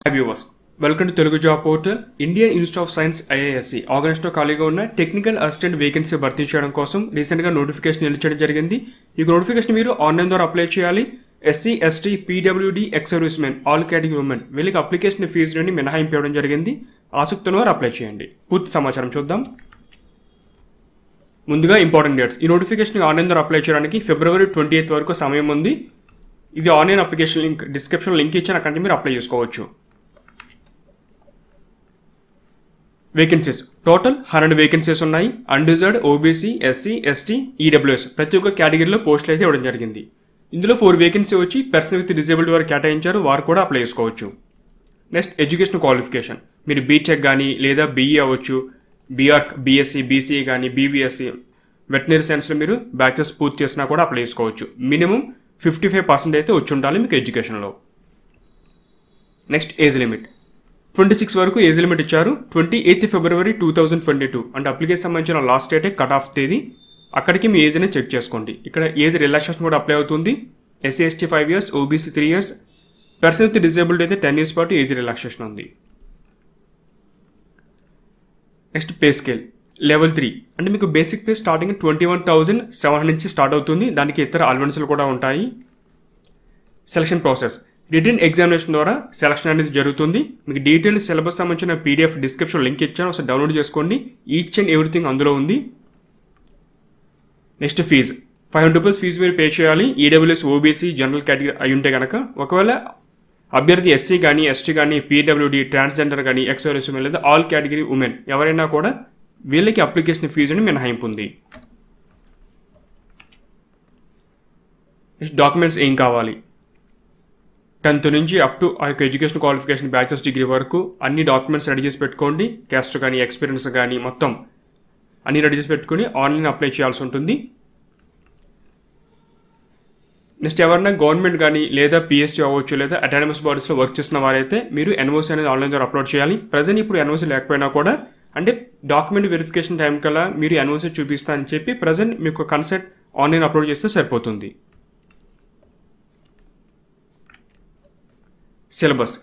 viewers welcome to Telugu job portal Indian institute of science IISc ఆగస్టులో ఖాళీగా ఉన్న technical assistant vacancy భర్తీ చేయడం కోసం రీసెంట్గా నోటిఫికేషన్ నిలిచడం జరిగింది ఈ నోటిఫికేషన్ మీరు ఆన్లైన్ ద్వారా అప్లై చేయాలి SC ST PWD ex service men all category women వీళ్ళకి అప్లికేషన్ ఫీజు నుండి మినహాయింపు ఇవ్వడం జరిగింది ఆసక్తి ఉన్న వారు అప్లై చేయండి పూర్తి సమాచారం చూద్దాం ముందుగా ఇంపార్టెంట్ డేట్స్ ఈ నోటిఫికేషన్ ఆన్లైన్ ద్వారా అప్లై చేయడానికి ఫిబ్రవరి ట్వంటీ ఎయిత్ వరకు సమయం ఉంది ఇది online application link description link ఇచ్చాను అక్కడ మీరు అప్లై చేసుకోవచ్చు వేకెన్సీస్ టోటల్ హండ్రెడ్ వేకెన్సీస్ ఉన్నాయి unreserved OBC SC ST EWS ప్రతి ఒక్క కేటగిరీలో పోస్టులు అయితే ఇవ్వడం జరిగింది ఇందులో ఫోర్ వేకెన్సీ వచ్చి పర్సన్ విత్ డిజేబుల్డ్ వారు కేటాయించారు వారు కూడా అప్లై చేసుకోవచ్చు నెక్స్ట్ ఎడ్యుకేషన్ క్వాలిఫికేషన్ మీరు బీటెక్ కానీ లేదా బీఈ అవ్వచ్చు బీఆర్ బీఎస్సీ బీసీఏ కానీ బీవీఎస్సీ వెటనరీ సైన్స్లో మీరు బ్యాచెస్ పూర్తి చేసినా కూడా అప్లై చేసుకోవచ్చు మినిమం ఫిఫ్టీ ఫైవ్ పర్సెంట్ అయితే వచ్చి ఉండాలి మీకు ఎడ్యుకేషన్లో next age limit twenty six వరకు ఏజ్ లిమిట్ ఇచ్చారు ట్వంటీ ఎయిత్ ఫిబ్రవరి టూ థౌజండ్ ట్వంటీ టూ అంటే అప్లికేషన్ సంబంధించిన లాస్ట్ డేటే కట్ ఆఫ్ తేదీ అక్కడికి మీ ఏజ్ అనేది చెక్ చేసుకోండి ఇక్కడ ఏజ్ రిలాక్సేషన్ కూడా అప్లై అవుతుంది SC ST five years OBC three years person with disabled అయితే టెన్ ఇయర్స్ పాటు ఏజ్ రిలాక్సేషన్ ఉంది next pay scale level three అంటే మీకు basic pay starting twenty one thousand seven hundred నుంచి స్టార్ట్ అవుతుంది దానికి ఇతర అలవెన్స్లు కూడా ఉంటాయి సెలక్షన్ ప్రాసెస్ రిటర్న్ ఎగ్జామినేషన్ ద్వారా సెలక్షన్ అనేది జరుగుతుంది మీకు డీటెయిల్ సిలబస్ సంబంధించిన పీడిఎఫ్ డిస్క్రిప్షన్ లింక్ ఇచ్చాను ఒకసారి డౌన్లోడ్ చేసుకోండి ఈచ్ అండ్ ఎవ్రీథింగ్ అందులో ఉంది next fee five hundred rupees fee మీరు పే చేయాలి ఈడబ్ల్యూఎస్ ఓబీసీ జనరల్ కేటగిరీ అయి ఉంటే కనుక ఒకవేళ అభ్యర్థి ఎస్సీ కానీ ఎస్టీ కానీ పీడబ్ల్యూడి ట్రాన్స్జెండర్ కానీ ఎక్స్ఓఎస్ ఉమెన్ లేదా ఆల్ కేటగిరీ ఉమెన్ ఎవరైనా కూడా వీళ్ళకి అప్లికేషన్ ఫీజుని మినహాయింపు ఉంది నెక్స్ట్ డాక్యుమెంట్స్ ఏం కావాలి టెన్త్ నుంచి అప్ టు ఆ యొక్క ఎడ్యుకేషన్ క్వాలిఫికేషన్ బ్యాచిలర్స్ డిగ్రీ వరకు అన్ని డాక్యుమెంట్స్ రెడీ చేసి పెట్టుకోండి క్యాస్ట్ కానీ ఎక్స్పీరియన్స్ కానీ మొత్తం అన్ని రెడీ చేసి పెట్టుకుని ఆన్లైన్ అప్లై చేయాల్సి ఉంటుంది నెక్స్ట్ ఎవరైనా గవర్నమెంట్ కానీ లేదా పిఎస్సీ అవ్వచ్చు లేదా అటానమస్ బాడీస్లో వర్క్ చేసిన వారైతే మీరు ఎన్ఓసీ అనేది ఆన్లైన్ ద్వారా అప్లోడ్ చేయాలి ప్రజెంట్ ఇప్పుడు ఎన్ఓసీ లేకపోయినా కూడా అంటే డాక్యుమెంట్ వెరిఫికేషన్ టైం కల్లా మీరు ఎన్ఓసీ చూపిస్తా అని చెప్పి ప్రజెంట్ మీకు కన్సెప్ట్ ఆన్లైన్ అప్లోడ్ చేస్తే సరిపోతుంది సిలబస్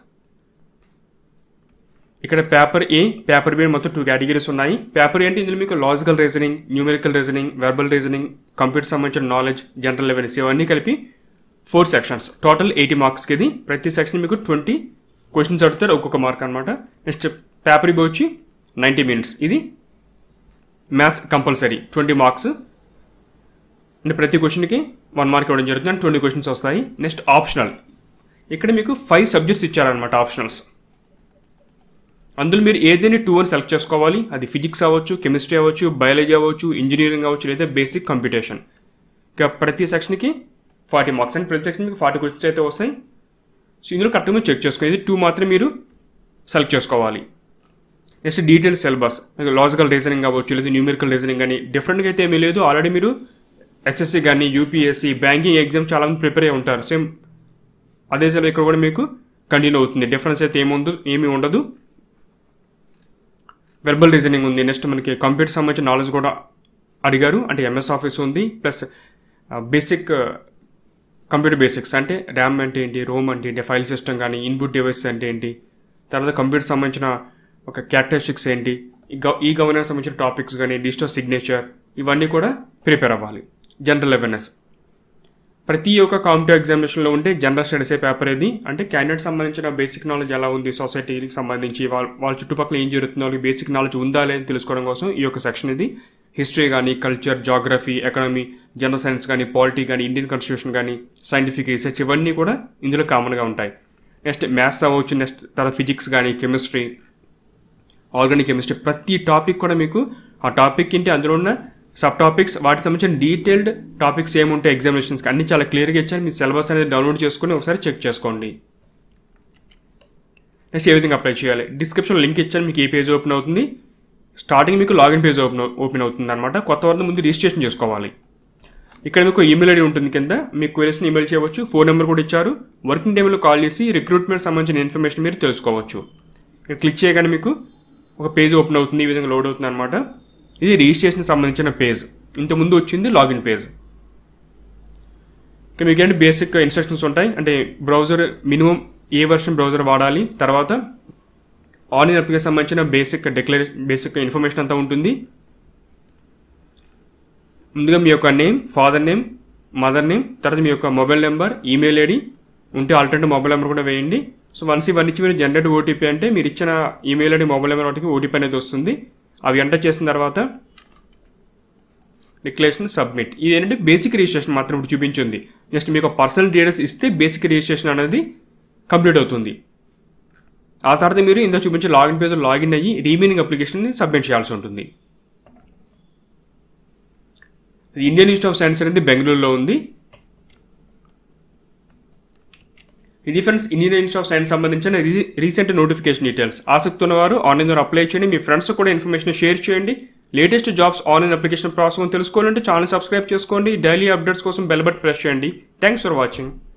ఇక్కడ పేపర్ ఏ పేపర్ బి మొత్తం టూ కేటగిరీస్ ఉన్నాయి పేపర్ ఏంటి ఇందులో మీకు logical reasoning numerical reasoning verbal reasoning computer సంబంధించిన నాలెడ్జ్ జనరల్ అవేర్నెస్ ఇవన్నీ కలిపి ఫోర్ సెక్షన్స్ టోటల్ ఎయిటీ మార్క్స్కి ఇది ప్రతి సెక్షన్ మీకు ట్వంటీ క్వశ్చన్స్ అడుగుతారు ఒక్కొక్క మార్క్ అనమాట నెక్స్ట్ పేపర్ బి వచ్చి నైంటీ మినిట్స్ ఇది మ్యాథ్స్ కంపల్సరీ ట్వంటీ మార్క్స్ అంటే ప్రతి క్వశ్చన్కి వన్ మార్క్ ఇవ్వడం జరుగుతుంది అండ్ ట్వంటీ క్వశ్చన్స్ వస్తాయి నెక్స్ట్ ఆప్షనల్ ఇక్కడ మీకు ఫైవ్ సబ్జెక్ట్స్ ఇచ్చారనమాట ఆప్షనల్స్ అందులో మీరు ఏదైనా టూ అని సెలెక్ట్ చేసుకోవాలి అది ఫిజిక్స్ అవ్వచ్చు కెమిస్ట్రీ అవ్వచ్చు బయాలజీ అవ్వచ్చు ఇంజనీరింగ్ అవ్వచ్చు లేదా బేసిక్ కంప్యూటేషన్ ఇక ప్రతి సెక్షన్కి ఫార్టీ మార్క్స్ అండ్ ప్రతి సెక్షన్ మీకు ఫార్టీ క్వశ్చన్స్ అయితే వస్తాయి సో ఇందులో కరెక్ట్గా మీరు చెక్ చేసుకోవాలి ఇది టూ మాత్రం మీరు సెలెక్ట్ చేసుకోవాలి next detail syllabus logical reasoning అవ్వచ్చు లేదా న్యూమెరికల్ రీజనింగ్ కానీ డిఫరెంట్గా అయితే ఏమీ లేదు ఆల్రెడీ మీరు ఎస్ఎస్సి కానీ యూపీఎస్సి బ్యాంకింగ్ ఎగ్జామ్ చాలా మంది ప్రిపేర్ అయి ఉంటారు సేమ్ అదే సార్ ఇక్కడ కూడా మీకు కంటిన్యూ అవుతుంది డిఫరెన్స్ అయితే ఏముందో ఏమీ ఉండదు వెర్బల్ రీజనింగ్ ఉంది నెక్స్ట్ మనకి కంప్యూటర్ సంబంధించిన నాలెడ్జ్ కూడా అడిగారు అంటే ఎంఎస్ ఆఫీస్ ఉంది ప్లస్ బేసిక్ కంప్యూటర్ బేసిక్స్ అంటే ర్యామ్ అంటే ఏంటి రోమ్ అంటే ఏంటి ఫైల్ సిస్టమ్ కానీ ఇన్పుట్ డివైస్ అంటే ఏంటి తర్వాత కంప్యూటర్ సంబంధించిన ఒక క్యారెక్టరిస్టిక్స్ ఏంటి ఈ గవ ఈ గవర్నెన్స్ సంబంధించిన టాపిక్స్ కానీ డిజిటల్ సిగ్నేచర్ ఇవన్నీ కూడా ప్రిపేర్ అవ్వాలి జనరల్ అవేర్నెస్ ప్రతి ఒక్క కాంపిటేటివ్ ఎగ్జామినేషన్లో ఉంటే జనరల్ స్టడీసే పేపర్ ఇది అంటే క్యాండిడేట్ సంబంధించిన బేసిక్ నాలెడ్జ్ ఎలా ఉంది సొసైటీకి సంబంధించి వాళ్ళ వాళ్ళ చుట్టుపక్కల ఏం జరుగుతుందో వాళ్ళకి బేసిక్ నాలెడ్జ్ ఉందా లేదని తెలుసుకోవడం కోసం ఈ యొక్క సెక్షన్ ఇది హిస్టరీ కానీ culture geography economy general science కానీ పాలిటీ కానీ ఇండియన్ కాన్స్టిట్యూషన్ కానీ సైంటిఫిక్ రీసెర్చ్ ఇవన్నీ కూడా ఇందులో కామన్గా ఉంటాయి నెక్స్ట్ మ్యాథ్స్ అవ్వచ్చు నెక్స్ట్ తర్వాత ఫిజిక్స్ కానీ కెమిస్ట్రీ ఆర్గానిక్ కెమిస్ట్రీ ప్రతి టాపిక్ కూడా మీకు ఆ టాపిక్ ఏంటి అందులో ఉన్న సబ్ టాపిక్స్ వాటికి సంబంధించిన డీటెయిల్డ్ టాపిక్స్ ఏముంటాయి ఎగ్జామినేషన్స్కి అన్ని చాలా క్లియర్గా ఇచ్చారు మీ సిలబస్ అనేది డౌన్లోడ్ చేసుకుని ఒకసారి చెక్ చేసుకోండి నెక్స్ట్ ఏ విధంగా అప్లై చేయాలి డిస్క్రిప్షన్ లింక్ ఇచ్చాను మీకు ఏ పేజ్ ఓపెన్ అవుతుంది స్టార్టింగ్ మీకు లాగిన్ పేజ్ ఓపెన్ ఓపెన్ అవుతుంది అనమాట కొత్త వారిని ముందు రిజిస్ట్రేషన్ చేసుకోవాలి ఇక్కడ మీకు ఈమెయిల్ ఐడి ఉంటుంది కింద మీ క్వరీస్ని ఈమెయిల్ చేయవచ్చు ఫోన్ నెంబర్ కూడా ఇచ్చారు వర్కింగ్ టైంలో కాల్ చేసి రిక్రూట్మెంట్ సంబంధించిన ఇన్ఫర్మేషన్ మీరు తెలుసుకోవచ్చు ఇక్కడ క్లిక్ చేయగానే మీకు ఒక పేజ్ ఓపెన్ అవుతుంది ఈ విధంగా లోడ్ అవుతుంది అనమాట ఇది రిజిస్ట్రేషన్ సంబంధించిన పేజ్ ఇంతకుముందు వచ్చింది లాగిన్ పేజ్ ఇక మీకు ఏంటి బేసిక్ ఇన్స్ట్రక్షన్స్ ఉంటాయి అంటే బ్రౌజర్ మినిమం ఏ వర్షన్ బ్రౌజర్ వాడాలి తర్వాత ఆన్లైన్ అప్లికేషన్ సంబంధించిన బేసిక్ డిక్లరేషన్ బేసిక్ ఇన్ఫర్మేషన్ అంతా ఉంటుంది ముందుగా మీ యొక్క name father name mother name తర్వాత మీ యొక్క మొబైల్ నెంబర్ ఈమెయిల్ ఐడి ఉంటే ఆల్టర్నేటివ్ మొబైల్ నెంబర్ కూడా వేయండి సో వన్స్ ఇవన్నీ ఇచ్చి మీరు జనరేట్ ఓటీపీ అంటే మీరు ఇచ్చిన ఈమెయిల్ ఐడి మొబైల్ నెంబర్ వాటికి ఓటీపీ అనేది వస్తుంది అవి ఎంటర్ చేసిన తర్వాత డిక్లరేషన్ సబ్మిట్ ఇది ఏంటంటే బేసిక్ రిజిస్ట్రేషన్ మాత్రం ఇప్పుడు చూపించింది నెక్స్ట్ మీకు పర్సనల్ డీటెయిల్స్ ఇస్తే బేసిక్ రిజిస్ట్రేషన్ అనేది కంప్లీట్ అవుతుంది ఆ తర్వాత మీరు ఇందులో చూపించే లాగిన్ పేజ్ లాగిన్ అయ్యి రీమీనింగ్ అప్లికేషన్ని సబ్మిట్ చేయాల్సి ఉంటుంది ఇండియన్ ఇన్స్టిట్యూట్ ఆఫ్ సైన్స్ అనేది బెంగళూరులో ఉంది ఇది friends Indian institute of Science సంబంధించిన రీసెంట్ నోటిఫికేషన్ డీటెయిల్స్ ఆసక్తి ఉన్నవారు ఆన్లైన్ ద్వారా అప్లై చేయండి మీ ఫ్రెండ్స్ కూడా ఇన్ఫర్మేషన్ షేర్ చేయండి latest jobs online application process తెలుసుకోవాలంటే ఛానల్ సబ్స్క్రైబ్ చేసుకోండి డైలీ అప్డేట్స్ కోసం బెల్ బట్ ప్రెస్ చేయండి థ్యాంక్స్ ఫర్ వాచింగ్